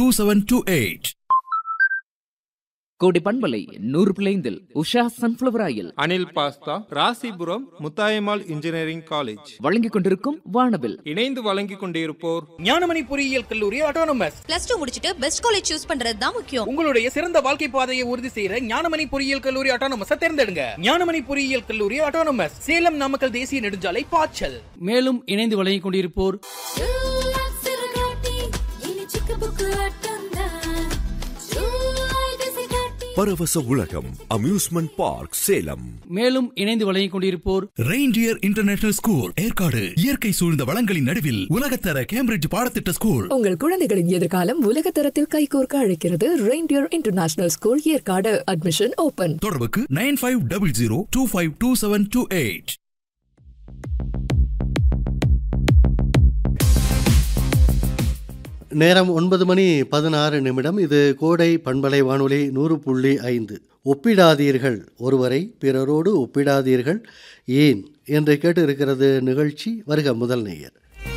Seven two eight கோடி பண்பலை நூறு பிளைந்தில் Usha sunflower oil Anil pasta Rasipuram Muthayammal engineering college வழங்கிக் கொண்டிருக்கும் வானவில் இணைந்து வழங்கிக் கொண்டிருப்போர் ஞானமணி பொறியியல் கல்லூரி ஆட்டோனமஸ் பிளஸ் டூ முடிச்சிட்டு பெஸ்ட் காலேஜ் சூஸ் பண்றது தான் முக்கியம் உங்களுடைய சிறந்த வாழ்க்கை பாதையை உறுதி செய்யற ஞானமணி பொறியியல் கல்லூரி ஆட்டோனமஸ தேர்ந்தெடுங்க ஞானமணி பொறியியல் கல்லூரி ஆட்டோனமஸ் சேலம் நாமக்கல் தேசிய நெடுஞ்சாலை பாய்ச்சல் மேலும் இணைந்து வழங்கிக் கொண்டிருப்போர் பரவச உலகம் அம்யூஸ்மெண்ட் பார்க் சேலம் மேலும் இணைந்து வழங்கிக் கொண்டிருப்போர் ரெயின்டியர் இன்டர்நேஷனல் ஸ்கூல் ஏற்காடு இயற்கை சூழ்ந்த வளங்களின் நடுவில் உலகத்தர கேம்பிரிட்ஜ் பாடத்திட்ட ஸ்கூல் உங்கள் குழந்தைகளின் எதிர்காலம் உலகத்தரத்தில் கைகோர்க்க அழைக்கிறது reindeer international school Yercaud admission open தொடர்புக்கு nine five double zero two five two seven two eight நேரம் ஒன்பது மணி பதினாறு நிமிடம் இது கோடை பண்பலை வானொலி நூறு புள்ளி ஐந்து ஒப்பிடாதீர்கள் ஒருவரை பிறரோடு ஒப்பிடாதீர்கள் ஏன் என்று கேட்டு இருக்கிறது நிகழ்ச்சி வருக முதல் நேயர்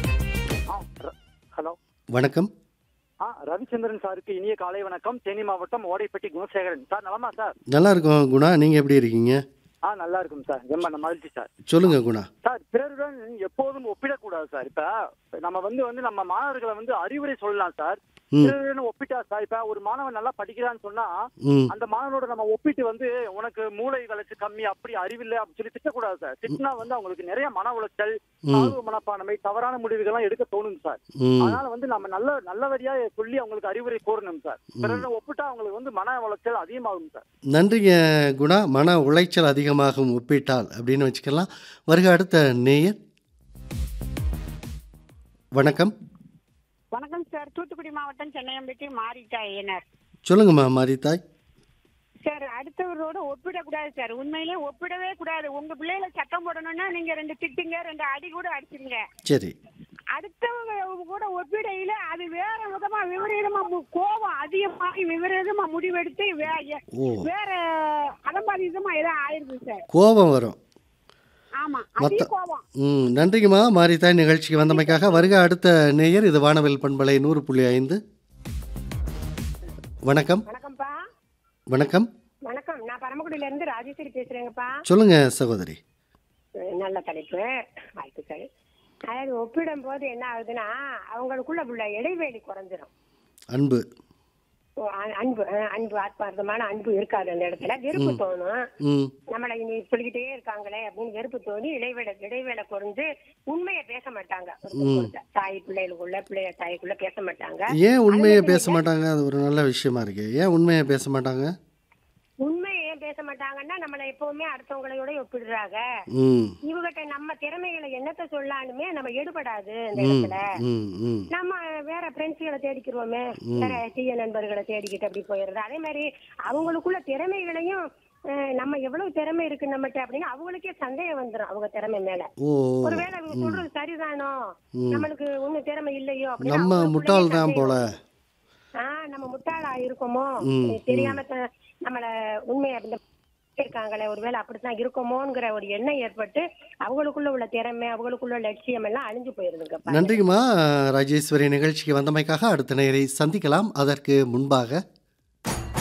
ஹலோ வணக்கம் ஆ ரவிச்சந்திரன் சாருக்கு இனிய காலை வணக்கம் தேனி மாவட்டம் ஓடைப்பட்டி குணசேகரன் சார் நலமா சார் நல்லா இருக்கோம் குணா நீங்கள் எப்படி இருக்கீங்க ஆ நல்லா இருக்கும் சார் ரொம்ப மகிழ்ச்சி சார் சொல்லுங்க குணா சார் பிறருடன் எப்போதும் ஒப்பிடக்கூடாது சார் இப்ப நம்ம வந்து வந்து நம்ம மாணவர்களை வந்து அறிவுரை சொல்லலாம் சார் ம். பிறருடன் ஒப்பிட்டா சார் இப்ப ஒரு மாணவன் நல்லா படிக்கிறான்னு சொன்னா ம் அந்த மாணவனோட நம்ம ஒப்பிட்டு வந்து உனக்கு மூளை வளர்ச்சி கம்மி அப்படி அறிவில்லை அப்படின்னு சொல்லி திட்டக்கூடாது சார் திட்டினா வந்து அவங்களுக்கு நிறைய மன உளைச்சல் ம். தாழ்வு மனப்பான்மை தவறான முடிவுகள்லாம் எடுக்க தோணும் சார் ம் அதனால வந்து நம்ம நல்ல நல்லபடியா சொல்லி அவங்களுக்கு அறிவுரை கூறணும் சார் பிறருடன் ஒப்பிட்டா அவங்களுக்கு வந்து மன உளைச்சல் அதிகமாகும் சார் நன்றிங்க குணா மன உளைச்சல் அதிகமாகும் ஒப்பிட்டால் அப்படின்னு வச்சுக்கலாம் வருக அடுத்த நேயர் வணக்கம் வணக்கம் சார் தூத்துக்குடி மாவட்டம் சென்னையம்பட்டி மாரிட்டா ஐயனார் சொல்லுங்கம்மா மாரித்தாய் சார் அடுத்தவரோட ஒப்பிடக்கூடாது சார் உண்மையிலே ஒப்பிடவே கூடாது உங்க பிள்ளைகளை சட்டம் போடணும்னா நீங்க ரெண்டு திட்டுங்க ரெண்டு அடி கூட அடிச்சிருங்க சரி அடுத்தவங்க கூட ஒப்பிடையில அது வேற விதமா விபரீதமா மு- கோபம் அதிகமாகி விபரீதமா முடிவெடுத்து வே- எ- ஓ. வேற அதம்பாதிதமா ஏதோ ஆயிருது சார் கோபம் வரும் ஆமா மத்த அதிக கோபம் ம் நன்றிங்கம்மா மாரித்தாய் நிகழ்ச்சிக்கு வந்தமைக்காக வருக அடுத்த நேயர் இது வானவில் பண்பலை நூறு புள்ளி ஐந்து வணக்கம் வணக்கம்ப்பா வணக்கம் வணக்கம் நான் பரமக்குடியில இருந்து ராஜேஸ்வரி பேசுறேங்கப்பா சொல்லுங்க சகோதரி நல்ல தலைப்பு வாழ்த்துக்கள் அதாவது ஒப்பிடும் போது என்ன ஆகுதுன்னா அவங்களுக்குள்ள உள்ள இடைவெளி குறைஞ்சிரும் அன்பு ஓ, அ- அன்பு அஹ், அன்பு ஆத்மார்த்தமான அன்பு இருக்காது அந்த இடத்துல வெறுப்பு தோணும் ம் நம்மளை இனி சொல்லிக்கிட்டே இருக்காங்களே அப்படின்னு வெறுப்பு தோணி இடைவேளை இடைவேளை குறைஞ்சு உண்மையை பேச மாட்டாங்க ஒருத்தருக்கு ஒருத்தர். தாய் பிள்ளைகளுக்குள்ள பிள்ளைய தாய்க்குள்ள பேச மாட்டாங்க ஏன் உண்மையை பேச மாட்டாங்க அது ஒரு நல்ல விஷயமா இருக்கு ஏன் உண்மையை பேச மாட்டாங்க உண்மையை ஏன் பேச மாட்டாங்கன்னா நம்மளை எப்பவுமே அடுத்தவங்களோட ஒப்பிடுறாங்க ம் இவகிட்ட நம்ம திறமைகளை என்னத்த சொல்லாலுமே நம்ம எடுபடாது அந்த ம் இடத்துல ம் ம் நம்ம வேற ஃப்ரெண்ட்ஸ்களை தேடிக்கிறோமே வேற தீய நண்பர்களை தேடிக்கிட்டு அப்படி போயிடுறது அதே மாதிரி அவங்களுக்குள்ள திறமைகளையும் அஹ், நம்ம எவ்வளவு திறமை இருக்கு நம்மகிட்ட அப்படின்னு அவங்களுக்கே சந்தேகம் வந்துரும் அவங்க திறமை மேல ஓ ஒருவேளை அவங்க சொல்றது சரிதானோ நம்மளுக்கு ஒண்ணும் திறமை இல்லையோ அப்படின்னு நம்ம அவங்களுக்குள்ளேயே முட்டாள் தான் சந்தேகம் போல வரும். ஆஹ் நம்ம முட்டாளா இருக்கோமோ ம், தெரியாம த- நம்மள உண்மையை இந்த இருக்காங்களே ஒருவேளை அப்படித்தான் இருக்கோமோங்கிற ஒரு எண்ணம் ஏற்பட்டு அவங்களுக்குள்ள உள்ள திறமை அவங்களுக்குள்ள லட்சியம் எல்லாம் அழிஞ்சு போயிருதுங்க நன்றிங்கம்மா ராஜேஸ்வரி நிகழ்ச்சிக்கு வந்தமைக்காக அடுத்த நேரை சந்திக்கலாம் அதற்கு முன்பாக